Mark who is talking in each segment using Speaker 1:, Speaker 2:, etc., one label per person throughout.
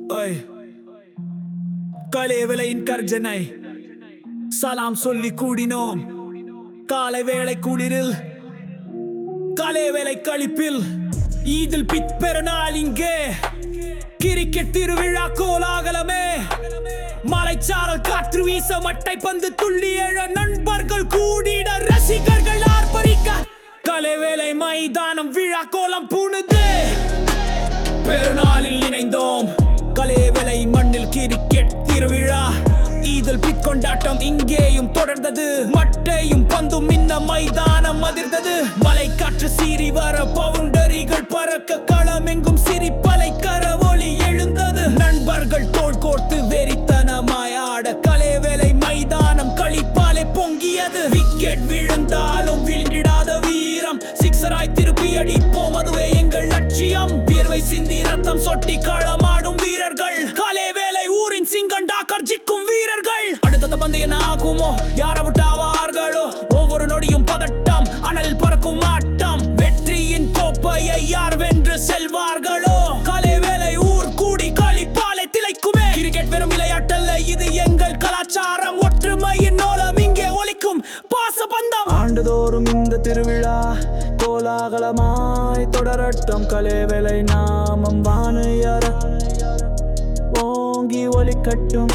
Speaker 1: ஓய் கலேவிலையின் கர்ஜனை சலாம் சொல்லி கூடினோம் காலை வேளை குளிரில் கலேவேலை கழிப்பில் ஈதில் பித் பெருநாள் இங்கே கிரிக்கெட் திருவிழா கோலாகலமே மலைச்சாரல் காற்று வீச மட்டை பந்து துள்ளி எழ நண்பர்கள் கூடிட ரசிகர்கள் ஆர்ப்பரிக்க கலைவேலை மைதானம் விழா கோலம் பூணுது பெருநாளில் இணைந்தோம் கலேவேலை மண்ணில் கிரிக்கெட் திருவிழா ஈதல் பிட் கொண்டாட்டம் இங்கேயும் தொடர்ந்தது மட்டையும் பந்தும் இந்த மைதானம் அதிர்ந்தது மலை காற்று சீறி வர பவுண்டரிகள் பறக்க களம் எங்கும் சிரிப்பலை கரவொலி எழுந்தது நண்பர்கள் தோள் கோர்த்து வெறித்தனமாய் ஆட கலேவேலை மைதானம் களிப்பாலே பொங்கியது விக்கெட் விழுந்தாலும் வீழ்ந்திடாத வீரம் சிக்ஸராய் திருப்பி அடிப்போம் அதுவே எங்கள் லட்சியம் வியர்வை சிந்தி ரத்தம் சொட்டி களமாடும் வீரர்கள் கலேவேலை ஊரின் சிங்கண்டா கர்ஜிக்கும் வீரர்கள் அடுத்தது பந்து என்ன ஆகுமோ யார விட்டாவார்களோ ஒவ்வொரு நொடியும் பதட்டம் அனல் பறக்கும் ஆட்டம் வெற்றியின் கோப்பையை யார் வென்று செல்வார்களோ கலைவேலை ஊர் கூடி களிப்பாலை திளைக்குமே கிரிக்கெட் வெறும் விளையாட்டல்ல இது எங்கள் கலாச்சாரம் ஒற்றுமையின் நோலம் இங்கே ஒலிக்கும் பாச பந்தம் ஆண்டுதோறும் இந்த திருவிழா கோலாகலமாய் தொடரட்டும் கலைவேலை நாமம் வானையர ஓங்கி ஒலிக்கட்டும்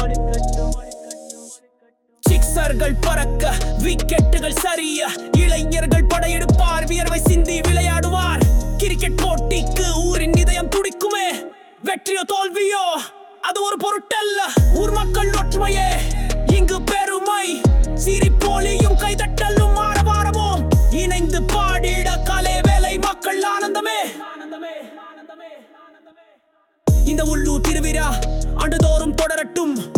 Speaker 1: சிக்ஸர்கள் பறக்க விக்கெட்டுகள் சரிய இளைஞர்கள் படையெடுப்பார் வியர்வை சிந்தி விளையாடுவார் கிரிக்கெட் போட்டிக்கு ஊரின் இதயம் துடிக்குமே வெற்றியோ தோல்வியோ அது ஒரு பொருட்டல்ல ஊர் மக்கள் ஒற்றுமையே இங்கு பெருமை சிரிப்போலியும் கைதட்டலும் ஆரவாரமும் இணைந்து பாடிட கலை வேலை மக்கள் ஆனந்தமே இந்த உள்ளூர் திருவிழா ஆண்டுதோறும் தொடரட்டும்